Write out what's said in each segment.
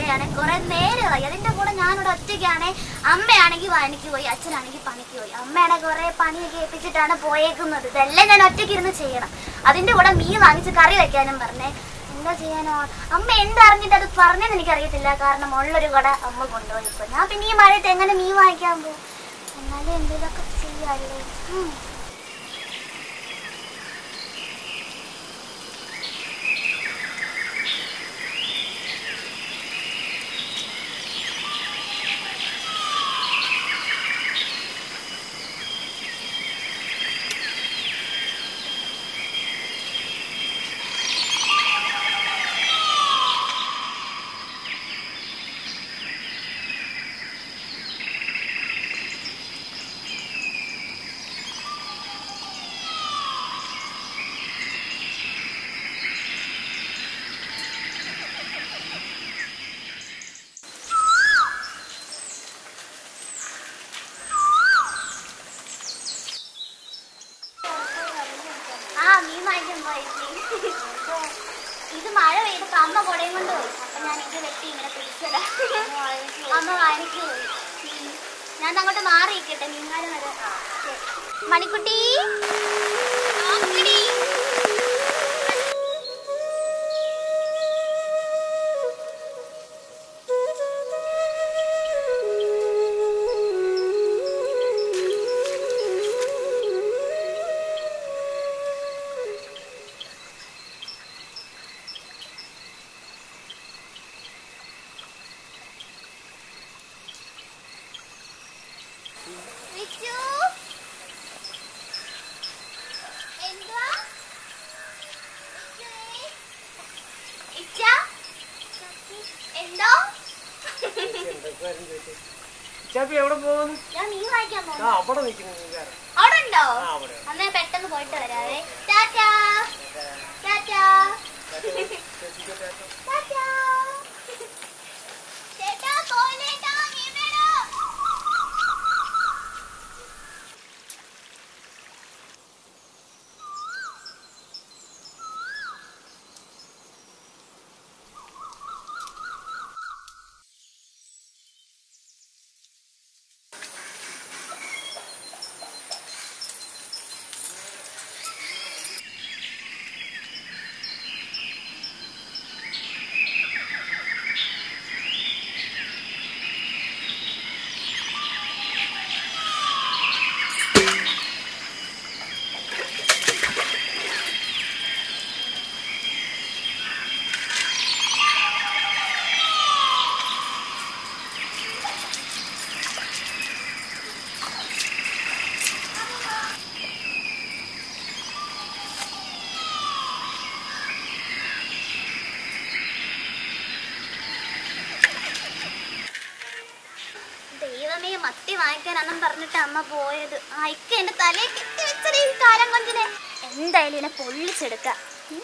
മഴയാണെങ്കിൽ കുറെ നേരമായി അതിന്റെ കൂടെ ഞാനിവിടെ ഒറ്റയ്ക്കാണെ അമ്മയാണെങ്കിൽ പണിക്ക് പോയി അച്ഛനാണെങ്കിൽ പണിക്ക് പോയി അമ്മയുടെ കുറെ പണിയൊക്കെ ഏൽപ്പിച്ചിട്ടാണ് പോയേക്കുന്നത് ഇതെല്ലാം ഞാൻ ഒറ്റയ്ക്ക് ഇരുന്ന് ചെയ്യണം അതിന്റെ കൂടെ മീൻ വാങ്ങിച്ച് കറി വെക്കാനും പറഞ്ഞേ എന്താ ചെയ്യാനോ അമ്മ എന്തറിഞ്ഞിട്ട് അത് പറഞ്ഞെന്ന് എനിക്കറിയത്തില്ല കാരണം ഉള്ളൊരു കൂടെ അമ്മ കൊണ്ടുപോയി ഇപ്പൊ ഞാൻ പിന്നെ ഈ മഴയത്ത് എങ്ങനെ മീൻ വാങ്ങിക്കാൻ പോകും എന്നാലും എന്തെങ്കിലുമൊക്കെ ചെയ്യാല്ലേ ഉം. ആ മീൻ വാങ്ങിക്കാൻ പോയി ഇത് മഴ പെയ്തപ്പോ അമ്മ കുടയും കൊണ്ട് പോയി അപ്പൊ ഞാൻ ഇത് വെട്ടി ഇങ്ങനെ പിടിച്ചതാ അമ്മ വാങ്ങിക്ക് പോയി ഉം. ഞാൻ അങ്ങോട്ട് മാറിയിരിക്കട്ടെ നിങ്ങളും വരെ ശരി. മണിക്കുട്ടി നോക്കടി. വിച്ചു എന്തുവാ ഇച്ച എന്തോ ചാപ്പി എവിടെ പോകുന്നു ഞാൻ മീൻ വാങ്ങിക്കാൻ ആ പോകുന്നു അവിടെ നിൽക്കുന്നു മീൻകാരൻ. അവിടെ ഉണ്ടോ ആ അവിടെ അന്നേ പെട്ടെന്ന് പോയിട്ട് വരാവേ ടാറ്റാ ടാറ്റാ ടാറ്റാ ചേട്ടാ പോയില്ലേട്ടാ മീൻ വേണോ ദൈവമേ മത്തി വാങ്ങിക്കാനെന്നും പറഞ്ഞിട്ട് അമ്മ പോയത് ആ ഇക്ക എന്റെ തലയെ കെട്ടി വെച്ചത് ഈ കാലം കൊഞ്ചിനെ എന്തായാലും ഇതിനെ പൊള്ളിച്ചെടുക്കാം ഉം.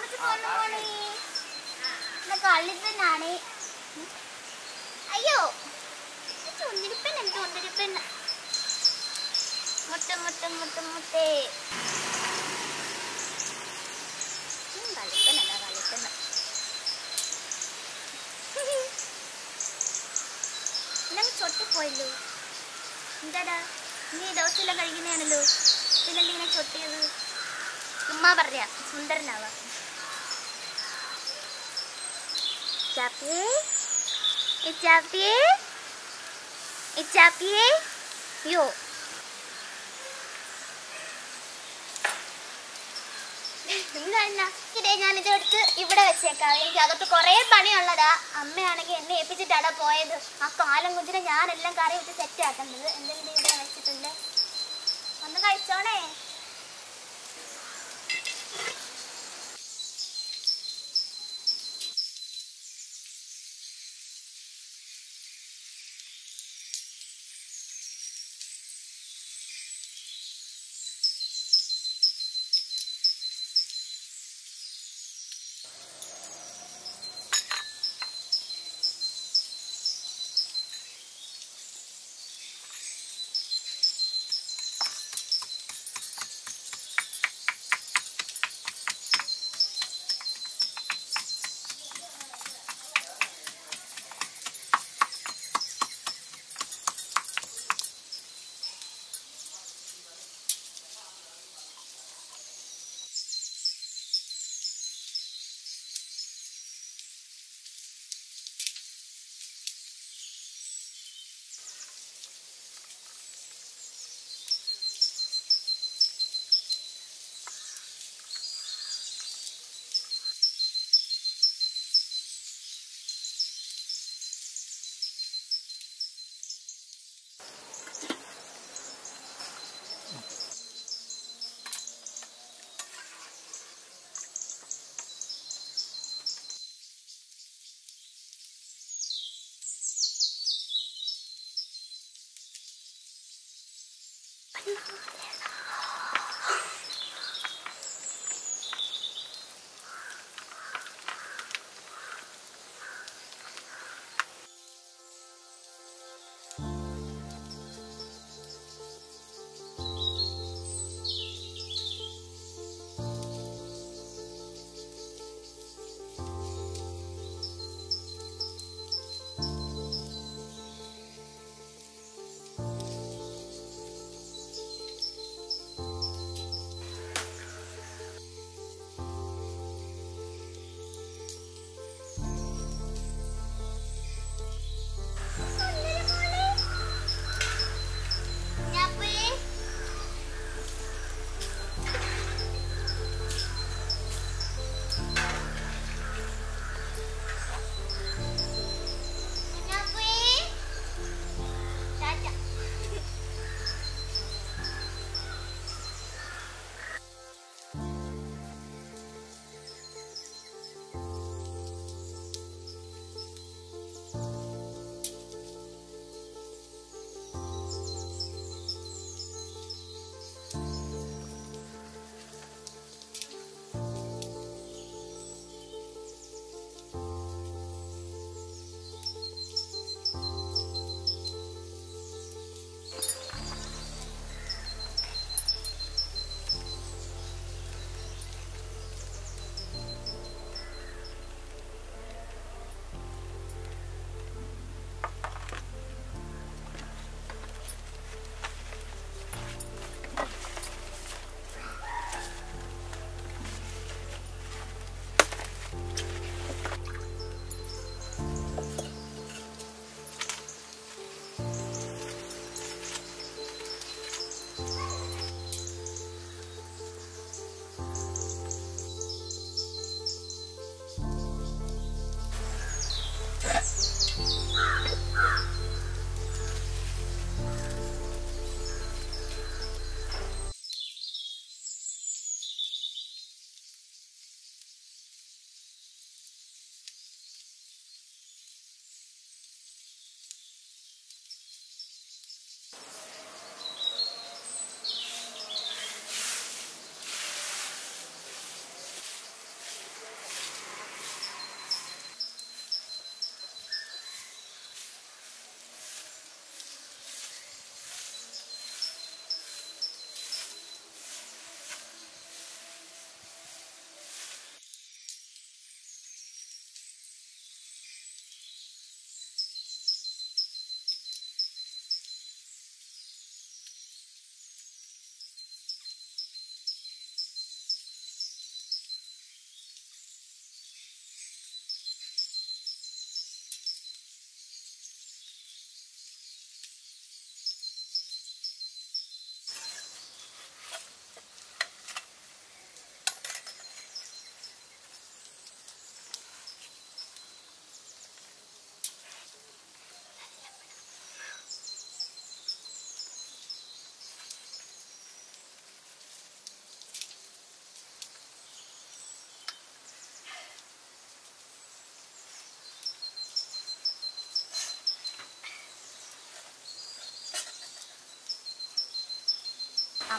കൊച്ചു കൊണ്ടുപോണേ കള്ളിപ്പെണ്ണാണ് അയ്യോ ചുണ്ടിരിപ്പെണ്ണ ചുണ്ടിരിപ്പെണ്ണ മുട്ട മുട്ട മുട്ട മുട്ടേ ഉം, കള്ളിപ്പെണ്ണല്ല കള്ളിപ്പെണ്ണ ഇന്നങ്ങ് ചൊട്ടിപ്പോയല്ലോ എന്താടാ നീ ദിവസമെല്ലാം കഴിക്കുന്നതാണല്ലോ പിന്നെന്താ ഇങ്ങനെ ചൊട്ടിയത് ചുമ്മാ പറയാ സുന്ദരനാവാ ചാപ്പിയേ ഇച്ചാപ്പിയേ ഇച്ചാപ്പിയേ യോ എന്താ ഇതേ ഞാനിത് എടുത്ത് ഇവിടെ വെച്ചേക്കാം എനിക്ക് അകത്ത് കുറേ പണിയുള്ളതാ അമ്മയാണെങ്കിൽ എന്നെ ഏൽപ്പിച്ചിട്ടാണ് പോയത് ആ കാലം കുഞ്ഞിനെ ഞാനെല്ലാം കറി വെച്ച് സെറ്റ് ആക്കുന്നത് എന്തെങ്കിലും ഇവിടെ വെച്ചിട്ടുണ്ട് ഒന്ന് കഴിച്ചോണേ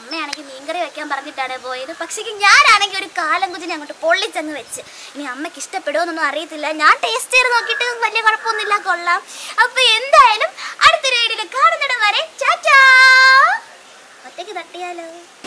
അമ്മയാണെങ്കിൽ മീൻകറി വെക്കാൻ പറഞ്ഞിട്ടാണ് പോയത് പക്ഷേ ഞാനാണെങ്കിൽ ഒരു കാലം കുഞ്ഞിനെ അങ്ങോട്ട് പൊള്ളിച്ചങ്ങ് വെച്ച് ഇനി അമ്മയ്ക്ക് ഇഷ്ടപ്പെടുമോന്നൊന്നും അറിയത്തില്ല ഞാൻ ടേസ്റ്റ് ചെയ്ത് നോക്കിയിട്ട് വലിയ കുഴപ്പമൊന്നുമില്ല കൊള്ളാം അപ്പൊ എന്തായാലും അടുത്തൊരു വീഡിയോയിൽ കാണുന്നിടം വരെ ചാച്ചാ ഒറ്റയ്ക്ക് തട്ടിയാലോ